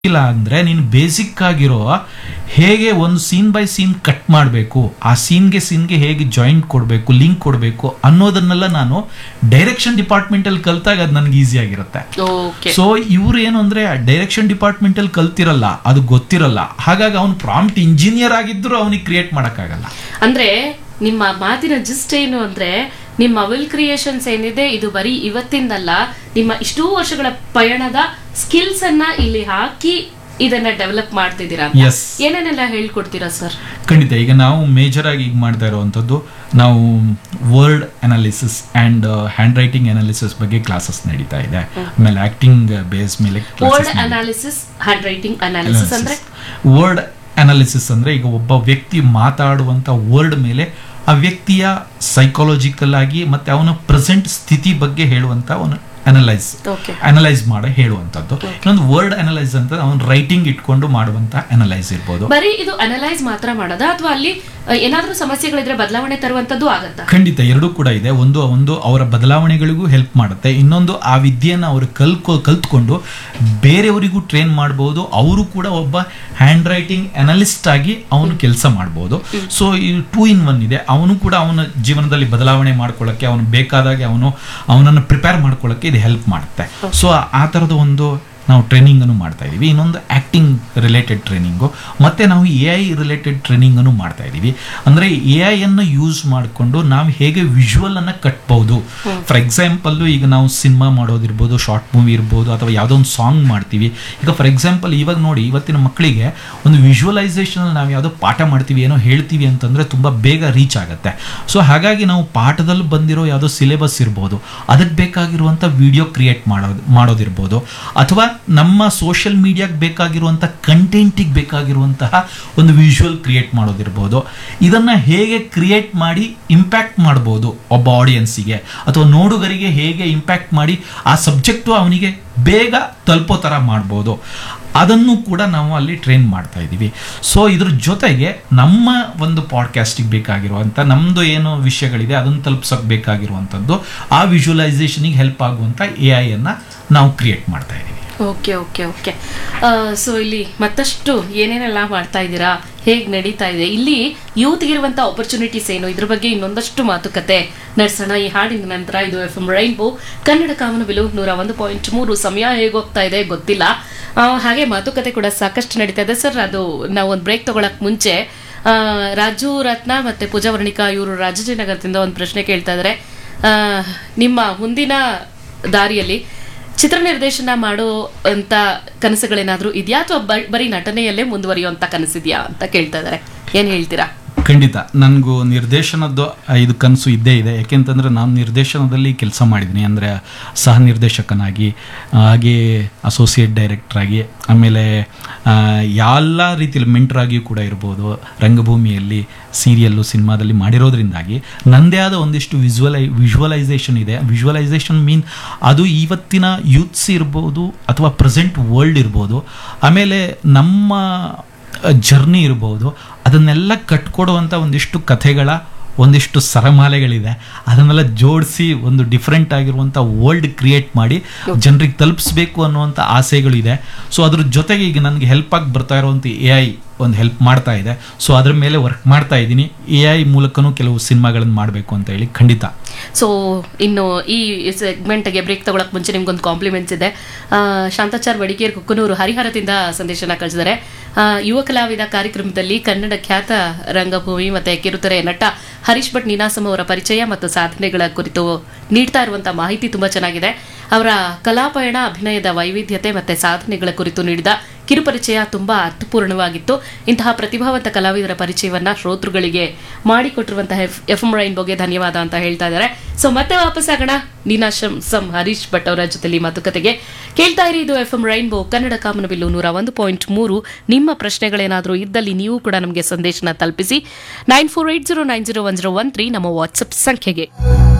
ಇಲ್ಲ ಅಂದ್ರೆ ನೀನು ಬೇಸಿಕ್ ಆಗಿರೋ ಹೇಗೆ ಒಂದು ಸೀನ್ ಬೈ ಸೀನ್ ಕಟ್ ಮಾಡಬೇಕು ಆ ಸೀನ್ಗೆ ಸೀನ್ಗೆ ಹೇಗೆ ಜಾಯಿಂಟ್ ಕೊಡಬೇಕು ಲಿಂಕ್ ಕೊಡಬೇಕು ಅನ್ನೋದನ್ನೆಲ್ಲ ನಾನು ಡೈರೆಕ್ಷನ್ ಡಿಪಾರ್ಟ್ಮೆಂಟ್ ಅಲ್ಲಿ ಕಲ್ತಾಗ ಅದು ನನಗೆ ಈಸಿ ಆಗಿರುತ್ತೆ ಓಕೆ ಸೊ ಇವ್ರು ಏನು ಅಂದ್ರೆ ಡೈರೆಕ್ಷನ್ ಡಿಪಾರ್ಟ್ಮೆಂಟ್ ಅಲ್ಲಿ ಕಲ್ತಿರಲ್ಲ ಅದು ಗೊತ್ತಿರಲ್ಲ ಹಾಗಾಗಿ ಅವ್ನು ಪ್ರಾಂಪ್ಟ್ ಇಂಜಿನಿಯರ್ ಆಗಿದ್ರು ಅವನಿಗೆ ಕ್ರಿಯೇಟ್ ಮಾಡಕ್ಕಾಗಲ್ಲ ಅಂದ್ರೆ ನಿಮ್ಮ ಮಾತಿನ ಜಿಸ್ಟ್ ಏನು ಅಂದ್ರೆ ನಿಮ್ಮ ವಿಲ್ ಕ್ರಿಯೇಷನ್ಸ್ ಏನಿದೆ ಇದು ಬರೀ ಇವತ್ತಿಂದಲ್ಲ ನಿಮ್ಮ ಇಷ್ಟೂ ವರ್ಷಗಳ ಪಯಣದ ಸ್ಕಿಲ್ಸ್ ಅನ್ನ ಇಲ್ಲಿ ಹಾಕಿ ಇದನ್ನ ಡೆವಲಪ್ ಮಾಡ್ತಿದ್ದೀರಾ ಅಂತ. Yes. ಏನೇನೆಲ್ಲ ಹೇಳ್ಕೊಡ್ತೀರಾ ಸರ್ ಖಂಡಿತ ಈಗ ನಾವು ಮೇಜರ್ ಆಗಿ ಈಗ ಮಾಡ್ತಾ ಇರುವಂಥದ್ದು ನಾವು word analysis and handwriting analysis ಬಗ್ಗೆ ಕ್ಲಾಸಸ್ ನಡೀತಾ ಇದೆ ಆಮೇಲೆ ಆಕ್ಟಿಂಗ್ ಬೇಸ್ ಮೇಲೆ word analysis handwriting analysis ಅಂದ್ರೆ ವರ್ಡ್ ಅನಾಲಿಸಿಸ್ ಅಂದ್ರೆ ಈಗ ಒಬ್ಬ ವ್ಯಕ್ತಿ ಮಾತಾಡುವಂತ ವರ್ಡ್ ಮೇಲೆ ಆ ವ್ಯಕ್ತಿಯ ಸೈಕಾಲಜಿಕಲ್ ಆಗಿ ಮತ್ತೆ ಅವನ ಪ್ರೆಸೆಂಟ್ ಸ್ಥಿತಿ ಬಗ್ಗೆ ಹೇಳುವಂತ ಅವನು ಅನಲೈಸ್ ಓಕೆ ಅನಲೈಸ್ ಮಾಡಿ ಹೇಳುವಂಥದ್ದು ಇನ್ನೊಂದು ವರ್ಡ್ ಅನಲೈಸ್ ಅಂತ ಅವನು ರೈಟಿಂಗ್ ಇಟ್ಕೊಂಡು ಮಾಡುವಂತ ಅನಲೈಸ್ ಇರ್ಬೋದು ಬರೀ ಇದು ಅನಲೈಸ್ ಮಾತ್ರ ಮಾಡೋದಾ ಅಥವಾ ಅಲ್ಲಿ ಅಹ್, ಏನಾದ್ರೂ ಸಮಸ್ಯೆಗಳಿದ್ರೆ ಬದಲಾವಣೆ ತರುವಂತದ್ದು ಆಗತ್ತಾ ಖಂಡಿತ ಎರಡೂ ಕೂಡ ಇದೆ ಒಂದು ಒಂದು ಅವರ ಬದಲಾವಣೆಗಳಿಗೂ ಹೆಲ್ಪ್ ಮಾಡುತ್ತೆ ಇನ್ನೊಂದು ಆ ವಿದ್ಯೆಯನ್ನು ಅವರು ಕಲ್ಕೊ ಕಲ್ತ್ಕೊಂಡು ಬೇರೆಯವರಿಗೂ ಟ್ರೈನ್ ಮಾಡ್ಬೋದು ಅವರು ಕೂಡ ಒಬ್ಬ ಹ್ಯಾಂಡ್ ರೈಟಿಂಗ್ ಅನಲಿಸ್ಟ್ ಆಗಿ ಅವನು ಕೆಲಸ ಮಾಡ್ಬೋದು ಸೊ ಈ ಟೂ ಇನ್ ಒನ್ ಇದೆ ಅವನು ಕೂಡ ಅವನ ಜೀವನದಲ್ಲಿ ಬದಲಾವಣೆ ಮಾಡ್ಕೊಳ್ಳೋಕ್ಕೆ ಅವನು ಬೇಕಾದಾಗೆ ಅವನು ಅವನನ್ನು ಪ್ರಿಪೇರ್ ಮಾಡ್ಕೊಳ್ಳೋಕ್ಕೆ ಇದು ಹೆಲ್ಪ್ ಮಾಡುತ್ತೆ ಸೊ ಆ ಥರದ ಒಂದು ನಾವು ಟ್ರೈನಿಂಗನ್ನು ಮಾಡ್ತಾ ಇದ್ದೀವಿ ಇನ್ನೊಂದು ಆ್ಯಕ್ಟಿಂಗ್ ರಿಲೇಟೆಡ್ ಟ್ರೈನಿಂಗು ಮತ್ತು ನಾವು ಎ ಐ ರಿಲೇಟೆಡ್ ಟ್ರೈನಿಂಗನ್ನು ಮಾಡ್ತಾ ಇದ್ದೀವಿ ಅಂದರೆ ಎ ಐಯನ್ನು ಯೂಸ್ ಮಾಡಿಕೊಂಡು ನಾವು ಹೇಗೆ ವಿಜುವಲನ್ನು ಕಟ್ಬೋದು ಫಾರ್ ಎಕ್ಸಾಂಪಲ್ಲು ಈಗ ನಾವು ಸಿನಿಮಾ ಮಾಡೋದಿರ್ಬೋದು ಶಾರ್ಟ್ ಮೂವಿ ಇರ್ಬೋದು ಅಥವಾ ಯಾವುದೋ ಒಂದು ಸಾಂಗ್ ಮಾಡ್ತೀವಿ ಈಗ ಫಾರ್ ಎಕ್ಸಾಂಪಲ್ ಇವಾಗ ನೋಡಿ ಇವತ್ತಿನ ಮಕ್ಕಳಿಗೆ ಒಂದು ವಿಜುವಲೈಸೇಷನ್ ನಾವು ಯಾವುದೋ ಪಾಠ ಮಾಡ್ತೀವಿ ಏನೋ ಹೇಳ್ತೀವಿ ಅಂತಂದರೆ ತುಂಬ ಬೇಗ ರೀಚ್ ಆಗುತ್ತೆ ಸೊ ಹಾಗಾಗಿ ನಾವು ಪಾಠದಲ್ಲಿ ಬಂದಿರೋ ಯಾವುದೋ ಸಿಲೆಬಸ್ ಇರ್ಬೋದು ಅದಕ್ಕೆ ಬೇಕಾಗಿರುವಂಥ ವಿಡಿಯೋ ಕ್ರಿಯೇಟ್ ಮಾಡೋದು ಮಾಡೋದಿರ್ಬೋದು ಅಥವಾ ನಮ್ಮ ಸೋಷಿಯಲ್ ಮೀಡಿಯಾಗೆ ಬೇಕಾಗಿರುವಂಥ ಕಂಟೆಂಟಿಗೆ ಬೇಕಾಗಿರುವಂತಹ ಒಂದು ವಿಜುವಲ್ ಕ್ರಿಯೇಟ್ ಮಾಡೋದಿರ್ಬೋದು ಇದನ್ನು ಹೇಗೆ ಕ್ರಿಯೇಟ್ ಮಾಡಿ ಇಂಪ್ಯಾಕ್ಟ್ ಮಾಡ್ಬೋದು ಒಬ್ಬ ಆಡಿಯನ್ಸಿಗೆ ಅಥವಾ ನೋಡುಗರಿಗೆ ಹೇಗೆ ಇಂಪ್ಯಾಕ್ಟ್ ಮಾಡಿ ಆ ಸಬ್ಜೆಕ್ಟು ಅವನಿಗೆ ಬೇಗ ತಲುಪೋ ಥರ ಮಾಡ್ಬೋದು ಅದನ್ನು ಕೂಡ ನಾವು ಅಲ್ಲಿ ಟ್ರೈನ್ ಮಾಡ್ತಾ ಇದ್ದೀವಿ ಸೊ ಇದ್ರ ಜೊತೆಗೆ ನಮ್ಮ ಒಂದು ಪಾಡ್ಕಾಸ್ಟಿಗೆ ಬೇಕಾಗಿರುವಂಥ ನಮ್ಮದು ಏನು ವಿಷಯಗಳಿದೆ ಅದನ್ನು ತಲುಪ್ಸೋಕೆ ಬೇಕಾಗಿರುವಂಥದ್ದು ಆ ವಿಜುವಲೈಸೇಷನಿಗೆ ಹೆಲ್ಪ್ ಆಗುವಂಥ ಎ ಐಯನ್ನು ನಾವು ಕ್ರಿಯೇಟ್ ಮಾಡ್ತಾ ಇದ್ದೀವಿ ಓಕೆ ಓಕೆ ಓಕೆ ಸೊ ಇಲ್ಲಿ ಮತ್ತಷ್ಟು ಏನೇನೆಲ್ಲ ಮಾಡ್ತಾ ಇದ್ದೀರಾ ಹೇಗೆ ನಡೀತಾ ಇದೆ ಇಲ್ಲಿ ಯೂತ್ಗಿರುವಂಥ ಆಪರ್ಚುನಿಟೀಸ್ ಏನು ಇದ್ರ ಬಗ್ಗೆ ಇನ್ನೊಂದಷ್ಟು ಮಾತುಕತೆ ನಡೆಸೋಣ ಈ ಹಾಡಿನ ನಂತರ ಇದು ಎಫ್ ಎಂ ರೈನ್ಬೋ ಕನ್ನಡ ಕಾಮನಬಿಲು ನೂರ ಒಂದು ಪಾಯಿಂಟ್ ಮೂರು ಸಮಯ ಹೇಗೋಗ್ತಾ ಇದೆ ಗೊತ್ತಿಲ್ಲ ಆ, ಹಾಗೆ ಮಾತುಕತೆ ಕೂಡ ಸಾಕಷ್ಟು ನಡೀತಾ ಇದೆ ಸರ್ ಅದು ನಾವು ಒಂದು ಬ್ರೇಕ್ ತಗೊಳಕ್ ಮುಂಚೆ ಆ, ರಾಜು ರತ್ನ ಮತ್ತೆ ಪೂಜಾ ವರ್ಣಿಕಾ ಇವರು ರಾಜಾಜಿನಗರದಿಂದ ಒಂದು ಪ್ರಶ್ನೆ ಕೇಳ್ತಾ ಇದ್ದಾರೆ ಆ, ನಿಮ್ಮ ಮುಂದಿನ ದಾರಿಯಲ್ಲಿ ಚಿತ್ರ ನಿರ್ದೇಶನ ಮಾಡೋ ಅಂತ ಕನಸುಗಳೇನಾದ್ರೂ ಇದೆಯಾ ಅಥವಾ ಬ- ಬರೀ ನಟನೆಯಲ್ಲೇ ಮುಂದುವರಿಯುವಂತ ಕನಸಿದ್ಯಾ ಅಂತ ಕೇಳ್ತಾ ಇದಾರೆ ಏನ್ ಹೇಳ್ತೀರಾ ಖಂಡಿತ ನನಗೂ ನಿರ್ದೇಶನದ್ದು ಇದು ಕನಸು ಇದ್ದೇ ಇದೆ ಯಾಕೆಂತಂದರೆ ನಾನು ನಿರ್ದೇಶನದಲ್ಲಿ ಕೆಲಸ ಮಾಡಿದ್ದೀನಿ ಅಂದರೆ ಸಹ ನಿರ್ದೇಶಕನಾಗಿ ಹಾಗೆ ಅಸೋಸಿಯೇಟ್ ಡೈರೆಕ್ಟ್ರಾಗಿ ಆಮೇಲೆ ಆ, ಎಲ್ಲ ರೀತಿಯಲ್ಲಿ ಮೆಂಟ್ರಾಗಿಯೂ ಕೂಡ ಇರ್ಬೋದು ರಂಗಭೂಮಿಯಲ್ಲಿ ಸೀರಿಯಲ್ಲು ಸಿನಿಮಾದಲ್ಲಿ ಮಾಡಿರೋದ್ರಿಂದಾಗಿ ನನ್ನದೇ ಆದ ಒಂದಿಷ್ಟು ವಿಜುವಲೈ ವಿಜುವಲೈಸೇಷನ್ ಇದೆ ವಿಜುವಲೈಸೇಷನ್ ಮೀನ್ ಅದು ಇವತ್ತಿನ ಯೂತ್ಸ್ ಇರ್ಬೋದು ಅಥವಾ ಪ್ರೆಸೆಂಟ್ ವರ್ಲ್ಡ್ ಇರ್ಬೋದು ಆಮೇಲೆ ನಮ್ಮ ಜರ್ನಿ ಇರ್ಬೋದು ಅದನ್ನೆಲ್ಲ ಕಟ್ಕೊಡುವಂಥ ಒಂದಿಷ್ಟು ಕಥೆಗಳ ಒಂದಿಷ್ಟು ಸರಮಾಲೆಗಳಿದೆ ಅದನ್ನೆಲ್ಲ ಜೋಡಿಸಿ ಒಂದು ಡಿಫ್ರೆಂಟ್ ಆಗಿರುವಂಥ ವರ್ಲ್ಡ್ ಕ್ರಿಯೇಟ್ ಮಾಡಿ ಜನರಿಗೆ ತಲುಪಿಸ್ಬೇಕು ಅನ್ನುವಂಥ ಆಸೆಗಳಿದೆ ಸೊ ಅದ್ರ ಜೊತೆಗೆ ಈಗ ನನಗೆ ಹೆಲ್ಪ್ ಆಗಿ ಬರ್ತಾ ಇರುವಂಥ ಎ ಐ ಒಂದು ಹೆಲ್ಪ್ ಮಾಡ್ತಾ ಇದೆ ಸೊ ಅದ್ರ ಮೇಲೆ ವರ್ಕ್ ಮಾಡ್ತಾ ಇದ್ದೀನಿ ಎ ಐ ಮೂಲಕನೂ ಕೆಲವು ಸಿನಿಮಾಗಳನ್ನು ಮಾಡಬೇಕು ಅಂತ ಹೇಳಿ ಖಂಡಿತ ಸೊ ಇನ್ನು ಈ ಸೆಗ್ಮೆಂಟ್ಗೆ ಬ್ರೇಕ್ ತಗೊಳಕ್ ಮುಂಚೆ ನಿಮ್ಗೊಂದು ಕಾಂಪ್ಲಿಮೆಂಟ್ಸ್ ಇದೆ ಆ, ಶಾಂತಾಚಾರ್ ವಡಿಕೇರ್ ಕುಕ್ಕನೂರು ಹರಿಹರದಿಂದ ಸಂದೇಶನ ಕಳಿಸಿದ್ದಾರೆ ಆ, ಯುವ ಕಲಾವಿದ ಕಾರ್ಯಕ್ರಮದಲ್ಲಿ ಕನ್ನಡ ಖ್ಯಾತ ರಂಗಭೂಮಿ ಮತ್ತೆ ಕಿರುತೆರೆ ನಟ ಹರೀಶ್ ಭಟ್ ನೀನಾಸಂ ಅವರ ಪರಿಚಯ ಮತ್ತು ಸಾಧನೆಗಳ ಕುರಿತು ನೀಡ್ತಾ ಇರುವಂತಹ ಮಾಹಿತಿ ತುಂಬಾ ಚೆನ್ನಾಗಿದೆ ಅವರ ಕಲಾಪಯಣ ಅಭಿನಯದ ವೈವಿಧ್ಯತೆ ಮತ್ತೆ ಸಾಧನೆಗಳ ಕುರಿತು ನೀಡಿದ ಕಿರುಪರಿಚಯ ತುಂಬಾ ಅರ್ಥಪೂರ್ಣವಾಗಿತ್ತು ಇಂತಹ ಪ್ರತಿಭಾವಂತ ಕಲಾವಿದರ ಪರಿಚಯವನ್ನ ಶ್ರೋತೃಗಳಿಗೆ ಮಾಡಿಕೊಟ್ಟಿರುವಂತಹ ಎಫ್ ಎಂ ರೈನ್ಬೋಗೆ ಧನ್ಯವಾದ ಅಂತ ಹೇಳ್ತಾ ಇದ್ದಾರೆ ಸೊ ಮತ್ತೆ ವಾಪಸ್ ಆಗೋಣ ನೀನಾಶಂ ಸಂ ಹರೀಶ್ ಭಟ್ ಅವರ ಜೊತೆಲಿ ಮಾತುಕತೆಗೆ ಕೇಳ್ತಾ ಇರಿ ಇದು ಎಫ್ ಎಂ ರೈನ್ಬೋ ಕನ್ನಡ ಕಾಮನಬಿಲ್ಲು ನೂರ ಒಂದು ಪಾಯಿಂಟ್ ಮೂರು ನಿಮ್ಮ ಪ್ರಶ್ನೆಗಳೇನಾದರೂ ಇದ್ದಲ್ಲಿ ನೀವು ಕೂಡ ನಮಗೆ ಸಂದೇಶನ ತಲುಪಿಸಿ nine four eight zero nine zero one zero one three ನಮ್ಮ ವಾಟ್ಸ್ಆಪ್ ಸಂಖ್ಯೆಗೆ